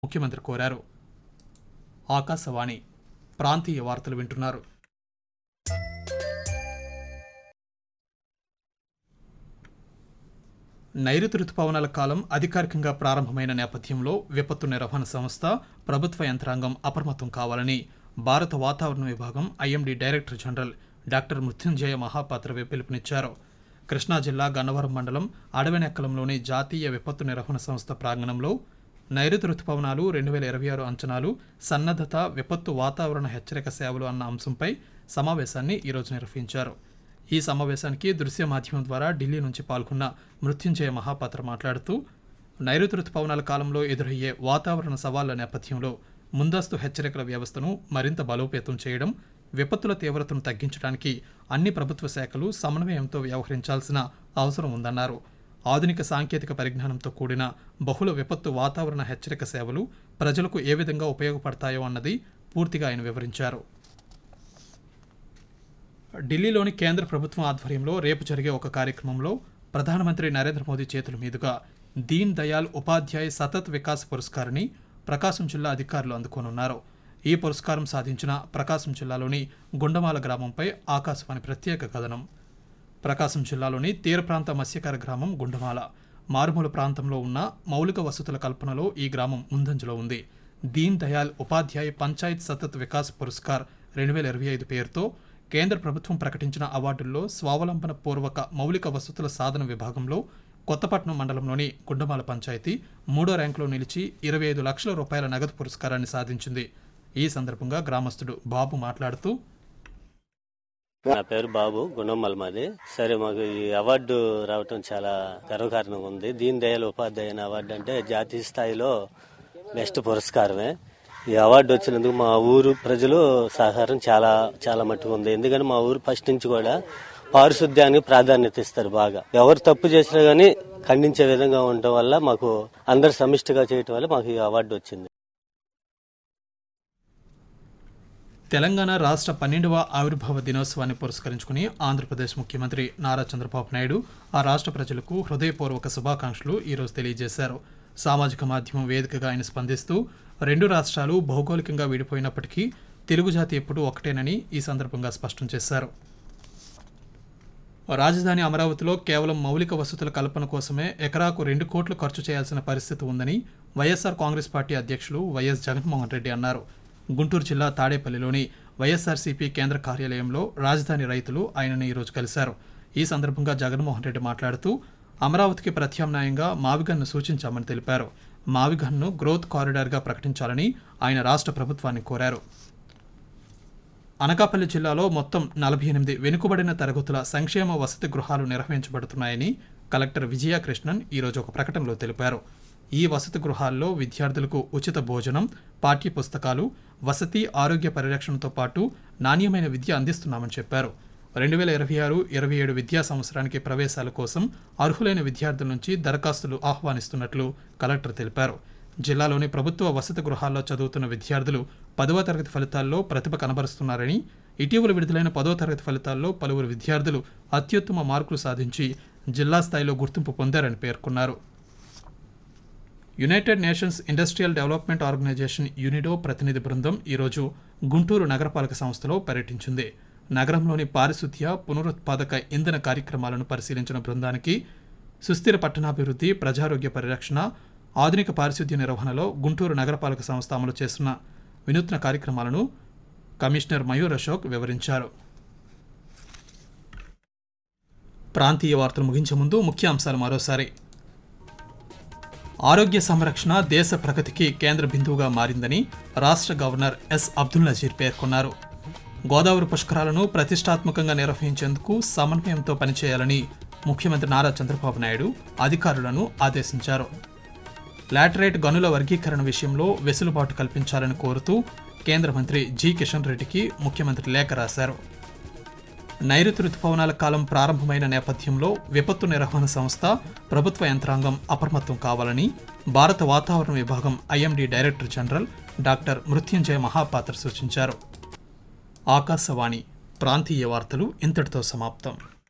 ముఖ్యమంత్రి కోరారు ఆకాశవాణి ప్రాంతీయ వార్తలు వింటున్నారు నైరుతి రుతుపవనాల కాలం అధికారికంగా ప్రారంభమైన నేపథ్యంలో విపత్తు నిర్వహణ సంస్థ ప్రభుత్వ యంత్రాంగం అప్రమత్తం కావాలని భారత వాతావరణ విభాగం IMD director general doctor Mrutyunjay మహాపాత్రవే పిలుపునిచ్చారు కృష్ణా జిల్లా గన్నవరం మండలం అడవినెక్కలంలోని జాతీయ విపత్తు నిర్వహణ సంస్థ ప్రాంగణంలో నైరుతి రుతుపవనాలు రెండు వేల ఇరవై ఆరు అంచనాలు సన్నద్ధత విపత్తు వాతావరణ హెచ్చరిక సేవలు అన్న అంశంపై సమావేశాన్ని ఈరోజు నిర్వహించారు ఈ సమావేశానికి దృశ్య మాధ్యమం ద్వారా ఢిల్లీ నుంచి పాల్గొన్న మృత్యుంజయ మహాపాత్ర మాట్లాడుతూ నైరుతి రుతుపవనాల కాలంలో ఎదురయ్యే వాతావరణ సవాళ్ల నేపథ్యంలో ముందస్తు హెచ్చరికల వ్యవస్థను మరింత బలోపేతం చేయడం విపత్తుల తీవ్రతను తగ్గించడానికి అన్ని ప్రభుత్వ శాఖలు సమన్వయంతో వ్యవహరించాల్సిన అవసరం ఉందన్నారు ఆధునిక సాంకేతిక పరిజ్ఞానంతో కూడిన బహుళ విపత్తు వాతావరణ హెచ్చరిక సేవలు ప్రజలకు ఏ విధంగా ఉపయోగపడతాయో అన్నది పూర్తిగా ఆయన వివరించారు ఢిల్లీలోని కేంద్ర ప్రభుత్వం ఆధ్వర్యంలో రేపు జరిగే ఒక కార్యక్రమంలో ప్రధానమంత్రి నరేంద్ర మోదీ చేతుల మీదుగా దీన్ దయాల్ ఉపాధ్యాయ్ సతత్ వికాస్ పురస్కార్ని ప్రకాశం జిల్లా అధికారులు అందుకోనున్నారు ఈ పురస్కారం సాధించిన ప్రకాశం జిల్లాలోని గుండమాల గ్రామంపై ఆకాశవాణి ప్రత్యేక కథనం ప్రకాశం జిల్లాలోని తీర ప్రాంత మత్స్యకార గ్రామం గుండమాల మారుమూల ప్రాంతంలో ఉన్న మౌలిక వసతుల కల్పనలో ఈ గ్రామం ముందంజలో ఉంది దీన్ దయాల్ ఉపాధ్యాయ్ పంచాయత్ సతత్ వికాస్ పురస్కార్ రెండు వేల ఇరవై ఐదు పేరుతో కేంద్ర ప్రభుత్వం ప్రకటించిన అవార్డుల్లో స్వావలంబన పూర్వక మౌలిక వసతుల సాధన విభాగంలో కొత్తపట్నం మండలంలోని గుండమాల పంచాయతీ మూడో ర్యాంకులో నిలిచి ఇరవై ఐదు లక్షల రూపాయల నగదు పురస్కారాన్ని సాధించింది ఈ సందర్భంగా గ్రామస్తుడు బాబు మాట్లాడుతూ నా పేరు బాబు గుణమ్మల్ మాది సరే మాకు ఈ అవార్డు రావటం చాలా గర్వకారణంగా ఉంది దీన్ దయాళ్ ఉపాధ్యాయుని అవార్డు అంటే జాతీయ స్థాయిలో బెస్ట్ పురస్కారమే ఈ అవార్డు వచ్చినందుకు మా ఊరు ప్రజలు సహకారం చాలా చాలా మట్టుకు ఉంది ఎందుకంటే మా ఊరు ఫస్ట్ నుంచి కూడా పారిశుద్ధ్యానికి ప్రాధాన్యత ఇస్తారు బాగా ఎవరు తప్పు చేసినా గానీ ఖండించే విధంగా ఉండటం వల్ల మాకు అందరు సమిష్టిగా చేయటం వల్ల మాకు ఈ అవార్డు వచ్చింది తెలంగాణ రాష్ట్ర పన్నెండవ ఆవిర్భావ దినోత్సవాన్ని పురస్కరించుకుని ఆంధ్రప్రదేశ్ ముఖ్యమంత్రి నారా చంద్రబాబు నాయుడు ఆ రాష్ట్ర ప్రజలకు హృదయపూర్వక శుభాకాంక్షలు ఈరోజు తెలియజేశారు సామాజిక మాధ్యమం వేదికగా ఆయన స్పందిస్తూ రెండు రాష్ట్రాలు భౌగోళికంగా విడిపోయినప్పటికీ తెలుగు జాతి ఎప్పుడూ ఒకటేనని ఈ సందర్భంగా స్పష్టం చేశారు రాజధాని అమరావతిలో కేవలం మౌలిక వసతుల కల్పన కోసమే ఎకరాకు రెండు కోట్లు ఖర్చు చేయాల్సిన పరిస్థితి ఉందని వైఎస్ఆర్ కాంగ్రెస్ పార్టీ అధ్యక్షులు వైఎస్ జగన్మోహన్ రెడ్డి అన్నారు గుంటూరు జిల్లా తాడేపల్లిలోని వైఎస్ఆర్సీపీ కేంద్ర కార్యాలయంలో రాజధాని రైతులు ఆయనను ఈరోజు కలిశారు ఈ సందర్భంగా జగన్మోహన్ రెడ్డి మాట్లాడుతూ అమరావతికి ప్రత్యామ్నాయంగా మావిగన్ను సూచించామని తెలిపారు మావిగన్ను గ్రోత్ కారిడార్గా ప్రకటించాలని ఆయన రాష్ట్ర ప్రభుత్వాన్ని కోరారు అనకాపల్లి జిల్లాలో మొత్తం నలభై ఎనిమిది వెనుకబడిన తరగతుల సంక్షేమ వసతి గృహాలు నిర్వహించబడుతున్నాయని కలెక్టర్ విజయకృష్ణన్ ఈరోజు ఒక ప్రకటనలో తెలిపారు ఈ వసతి గృహాల్లో విద్యార్థులకు ఉచిత భోజనం పాఠ్య పుస్తకాలు వసతి ఆరోగ్య పరిరక్షణతో పాటు నాణ్యమైన విద్య అందిస్తున్నామని చెప్పారు రెండు వేల ఇరవై ఆరు ఇరవై ఏడు విద్యా సంవత్సరానికి ప్రవేశాల కోసం అర్హులైన విద్యార్థుల నుంచి దరఖాస్తులు ఆహ్వానిస్తున్నట్లు కలెక్టర్ తెలిపారు జిల్లాలోని ప్రభుత్వ వసతి గృహాల్లో చదువుతున్న విద్యార్థులు పదవ తరగతి ఫలితాల్లో ప్రతిభ కనబరుస్తున్నారని ఇటీవల విడుదలైన పదవ తరగతి ఫలితాల్లో పలువురు విద్యార్థులు అత్యుత్తమ మార్కులు సాధించి జిల్లా స్థాయిలో గుర్తింపు పొందారని పేర్కొన్నారు United Nations Industrial Development Organization UNIDO ప్రతినిధి బృందం ఈరోజు గుంటూరు నగరపాలక సంస్థలో పర్యటించింది నగరంలోని పారిశుద్ధ్య పునరుత్పాదక ఇంధన కార్యక్రమాలను పరిశీలించిన బృందానికి సుస్థిర పట్టణాభివృద్ధి ప్రజారోగ్య పరిరక్షణ ఆధునిక పారిశుద్ధ్య నిర్వహణలో గుంటూరు నగరపాలక సంస్థ అమలు చేస్తున్న వినూత్న కార్యక్రమాలను కమిషనర్ మయూర్ అశోక్ వివరించారు ప్రాంతీయ వార్తలు ముగించే ముందు ముఖ్య అంశాలు మరోసారి ఆరోగ్య సంరక్షణ దేశ ప్రగతికి కేంద్ర బిందువుగా మారిందని రాష్ట్ర గవర్నర్ ఎస్ అబ్దుల్ నజీర్ పేర్కొన్నారు గోదావరి పుష్కరాలను ప్రతిష్టాత్మకంగా నిర్వహించేందుకు సమన్వయంతో పనిచేయాలని ముఖ్యమంత్రి నారా చంద్రబాబు నాయుడు అధికారులను ఆదేశించారు లాటరైట్ గనుల వర్గీకరణ విషయంలో వెసులుబాటు కల్పించాలని కోరుతూ కేంద్ర మంత్రి జి కిషన్ రెడ్డికి ముఖ్యమంత్రి లేఖ రాశారు నైరుతి రుతుపవనాల కాలం ప్రారంభమైన నేపథ్యంలో విపత్తు నిర్వహణ సంస్థ ప్రభుత్వ యంత్రాంగం అప్రమత్తం కావాలని భారత వాతావరణ విభాగం IMD director general doctor Mrutyunjay Mohapatra సూచించారు ఆకాశవాణి ప్రాంతీయ వార్తలు ఇంతటితో సమాప్తం